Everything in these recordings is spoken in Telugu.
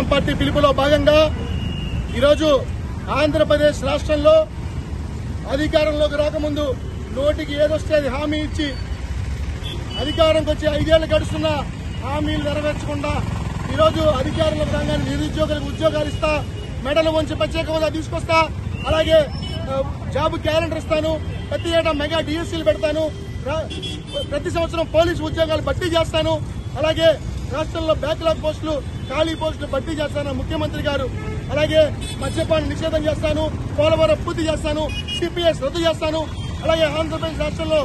పార్టీ పిలుపులో భాగంగా ఈరోజు ఆంధ్రప్రదేశ్ రాష్ట్రంలో అధికారంలోకి రాకముందు నోటికి ఏదొస్తే అది హామీ ఇచ్చి అధికారంకి వచ్చి ఐదేళ్లు గడుస్తున్న హామీలు నెరవేర్చకుండా ఈరోజు అధికారంలోకి రాగానే నిరుద్యోగులకు ఉద్యోగాలు ఇస్తా మెడలు వంచి ప్రత్యేక హోదా తీసుకొస్తా అలాగే ఆ, జాబ్ క్యాలెండర్ ఇస్తాను ప్రతి ఏటా మెగా డిఎస్సీలు పెడతాను రా- ప్రతి సంవత్సరం పోలీసు ఉద్యోగాలు భర్తీ చేస్తాను అలాగే రాష్ట్రంలో బ్యాక్లాగ్ పోస్టులు ఖాళీ పోస్టులు భర్తీ చేస్తాను ముఖ్యమంత్రి గారు అలాగే మద్యపాన నిషేధం చేస్తాను పోలవరం పూర్తి చేస్తాను సిపిఎస్ రద్దు చేస్తాను అలాగే ఆంధ్రప్రదేశ్ రాష్ట్రంలో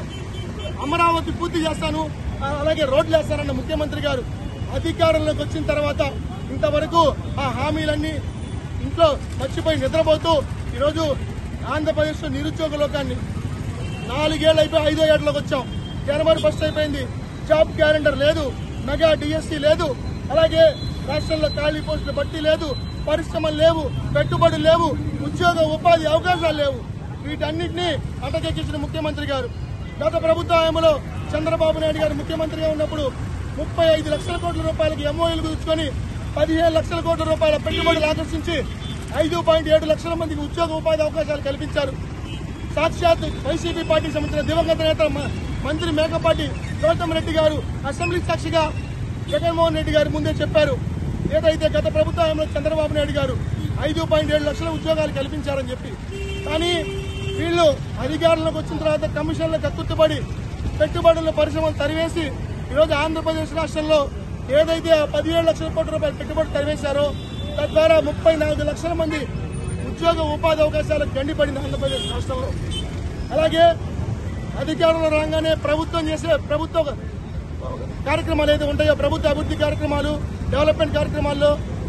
అమరావతి పూర్తి చేస్తాను ఆ, అలాగే రోడ్లు వేస్తానన్న ముఖ్యమంత్రి గారు అధికారంలోకి వచ్చిన తర్వాత ఇంతవరకు ఆ హామీలన్నీ ఇంట్లో మర్చిపోయి నిద్రపోతూ ఈరోజు ఆంధ్రప్రదేశ్ నిరుద్యోగ లోకాన్ని నాలుగేళ్ళు అయిపోయి ఐదో ఏళ్ళలోకి వచ్చాం జనవరి ఫస్ట్ అయిపోయింది జాబ్ క్యాలెండర్ లేదు మెగా డిఎస్సీ లేదు అలాగే రాష్ట్రంలో ఖాళీ పోస్టులు బట్టి లేదు పరిశ్రమలు లేవు పెట్టుబడులు లేవు ఉద్యోగ ఉపాధి అవకాశాలు లేవు వీటన్నిటినీ అటకెక్కించిన ముఖ్యమంత్రి గారు గత ప్రభుత్వ హయాంలో చంద్రబాబు నాయుడు గారు ముఖ్యమంత్రిగా ఉన్నప్పుడు ముప్పై ఐదు లక్షల కోట్ల రూపాయలకి ఎంఓఎలు కుదుర్చుకొని పదిహేను లక్షల కోట్ల రూపాయల పెట్టుబడులు ఆకర్షించి ఐదు పాయింట్ ఏడు లక్షల మందికి ఉద్యోగ ఉపాధి అవకాశాలు కల్పించారు సాక్షాత్ వైసీపీ పార్టీకి సంబంధించిన దివంగత నేత మ- మంత్రి మేకపాటి గౌతమ్ రెడ్డి గారు అసెంబ్లీ సాక్షిగా జగన్మోహన్ రెడ్డి గారు ముందే చెప్పారు ఏదైతే గత ప్రభుత్వ హయాంలో చంద్రబాబు నాయుడు గారు ఐదు పాయింట్ ఏడు లక్షల ఉద్యోగాలు కల్పించారని చెప్పి కానీ వీళ్ళు అధికారంలోకి వచ్చిన తర్వాత కమిషన్ల కక్కుర్తిపడి పెట్టుబడుల పరిశ్రమలు తరివేసి ఈరోజు ఆంధ్రప్రదేశ్ రాష్ట్రంలో ఏదైతే ఆ పదిహేడు లక్షల కోట్ల రూపాయల పెట్టుబడి తరివేశారో తద్వారా ముప్పై నాలుగు లక్షల మంది ఉద్యోగ ఉపాధి అవకాశాలకు గండిపడింది ఆంధ్రప్రదేశ్ రాష్ట్రంలో అలాగే అధికారంలో రాగానే ప్రభుత్వం చేసే ప్రభుత్వ కార్యక్రమాలు ఏదైతే ఉంటాయో ప్రభుత్వ అభివృద్ధి కార్యక్రమాలు డెవలప్మెంట్ కార్యక్రమాల్లో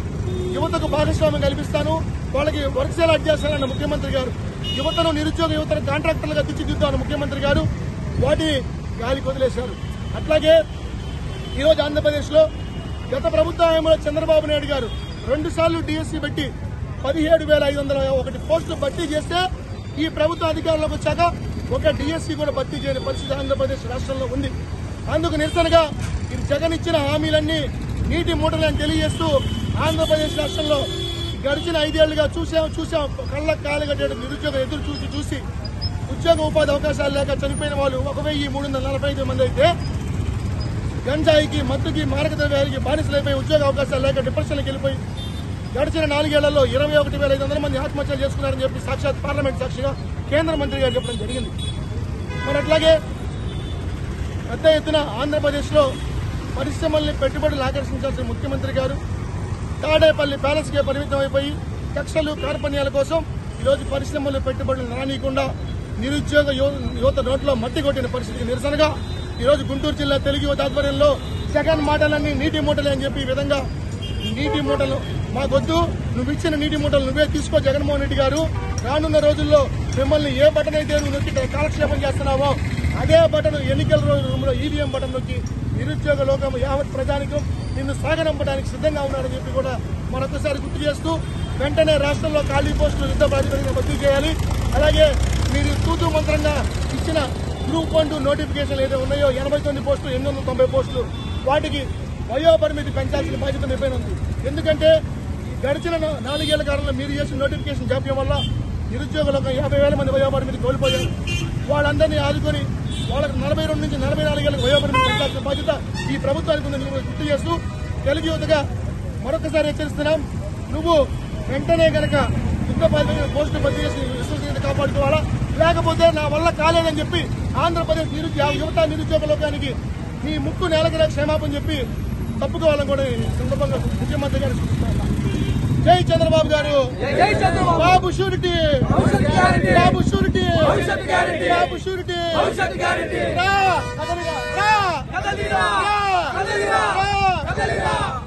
యువతకు భాగస్వామ్యం కల్పిస్తాను వాళ్ళకి వర్క్ సెలెక్ట్ చేస్తానన్న ముఖ్యమంత్రి గారు యువతను నిరుద్యోగ యువతను కాంట్రాక్టర్లుగా తీర్చిదిద్దామన్న ముఖ్యమంత్రి గారు వాటిని గాలికి వదిలేశారు అట్లాగే ఈరోజు ఆంధ్రప్రదేశ్ లో గత ప్రభుత్వ హయాంలో చంద్రబాబు నాయుడు గారు రెండు సార్లు డిఎస్సీ పెట్టి పదిహేడు వేల ఐదు వందల ఒకటి పోస్టులు భర్తీ చేస్తే ఈ ప్రభుత్వ అధికారంలోకి వచ్చాక ఒక డిఎస్సీ కూడా భర్తీ చేయని పరిస్థితి ఆంధ్రప్రదేశ్ రాష్ట్రంలో ఉంది అందుకు నిరసనగా ఇది జగన్ ఇచ్చిన హామీలన్నీ నీటి మూటలని తెలియజేస్తూ ఆంధ్రప్రదేశ్ రాష్ట్రంలో గడిచిన ఐదేళ్లుగా చూసాం చూసాం కళ్ళ కాలగట్టేట నిరుద్యోగం ఎదురు చూసి చూసి ఉద్యోగ ఉపాధి అవకాశాలు లేక చనిపోయిన వాళ్ళు ఒక వెయ్యి మూడు వందల నలభై ఐదు మంది అయితే గంజాయికి మత్తుకి మారక ద్రవ్యాలకి బానిసలైపోయి ఉద్యోగ అవకాశాలు లేక డిప్రెషన్కి వెళ్ళిపోయి గడిచిన నాలుగేళ్లలో ఇరవై ఒకటి వేల ఐదు వందల మంది ఆత్మహత్యలు చేసుకున్నారని చెప్పి సాక్షాత్ పార్లమెంట్ సాక్షిగా కేంద్ర మంత్రి గారు చెప్పడం జరిగింది మరి అట్లాగే పెద్ద ఎత్తున ఆంధ్రప్రదేశ్లో పరిశ్రమల్ని పెట్టుబడులు ఆకర్షించాల్సిన ముఖ్యమంత్రి గారు తాడేపల్లి ప్యాలెస్కే పరిమితం అయిపోయి కక్షలు కార్పణ్యాల కోసం ఈరోజు పరిశ్రమలు పెట్టుబడులు రానియకుండా నిరుద్యోగ యువ- యువత నోట్లో మట్టి కొట్టిన పరిస్థితికి నిరసనగా ఈరోజు గుంటూరు జిల్లా తెలుగు యువత ఆధ్వర్యంలో జగన్ మాటలన్నీ నీటి మూటలే అని చెప్పి ఈ విధంగా నీటి మూటలు మాకొద్దు నువ్వు ఇచ్చిన నీటి మూటలు నువ్వే తీసుకో జగన్మోహన్ రెడ్డి గారు రానున్న రోజుల్లో మిమ్మల్ని ఏ బటన్ అయితే నువ్వు నొక్కి కాలక్షేపం చేస్తున్నావో అదే బటన్ ఎన్నికల రోజు రూమ్లో ఈవీఎం బటన్ నొక్కి నిరుద్యోగ లోకం యావత్ ప్రజానికం నిన్ను సాగనంపడానికి సిద్ధంగా ఉన్నాడని చెప్పి కూడా మరొకసారి గుర్తు చేస్తూ వెంటనే రాష్ట్రంలో ఖాళీ పోస్టులు యుద్ధ ప్రాతిపదికన భర్తీ చేయాలి అలాగే మీరు తూతూ మంత్రంగా ఇచ్చిన గ్రూప్ వన్ టూ నోటిఫికేషన్ ఏదో ఉన్నాయో ఎనభై తొమ్మిది పోస్టులు ఎనిమిది వందల తొంభై పోస్టులు వాటికి వయోపరిమితి పెంచాల్సిన బాధ్యత మీ పైన ఉంది ఎందుకంటే గడిచిన నా- నాలుగేళ్ల కాలంలో మీరు చేసిన నోటిఫికేషన్ జాప్యం వల్ల నిరుద్యోగులకు యాభై వేల మంది వయోపరిమితి కోల్పోయారు వాళ్ళందరినీ ఆదుకొని వాళ్ళకి నలభై రెండు నుంచి నలభై నాలుగేళ్లకు వయోపరిమితి పెంచాల్సిన బాధ్యత ఈ ప్రభుత్వానికి ఉందని కూడా గుర్తు చేస్తూ తెలుగు యువతగా మరొకసారి హెచ్చరిస్తున్నాం నువ్వు వెంటనే గనక యుద్ధ బాధ్యత పోస్టు భర్తీ చేసి విశ్వసనీయత కాపాడుకోవాలా లేకపోతే నా వల్ల కాలేదని చెప్పి ఆంధ్రప్రదేశ్ నిరుద్యోగ యువత నిరుద్యోగ లోకానికి నీ ముక్కు నేలకి క్షమాపణ చెప్పి తప్పుకోవాలని కూడా ఈ సందర్భంగా ముఖ్యమంత్రి గారు సూచిస్తున్నా జై చంద్రబాబు గారు జై చంద్రబాబు బాబు షూరిటీ భవిష్యత్ గ్యారెంటీ బాబు షూరిటీ భవిష్యత్ గ్యారెంటీ బాబు షూరిటీ భవిష్యత్ గ్యారెంటీ రా కదలిరా రా కదలిరా రా కదలిరా రా కదలిరా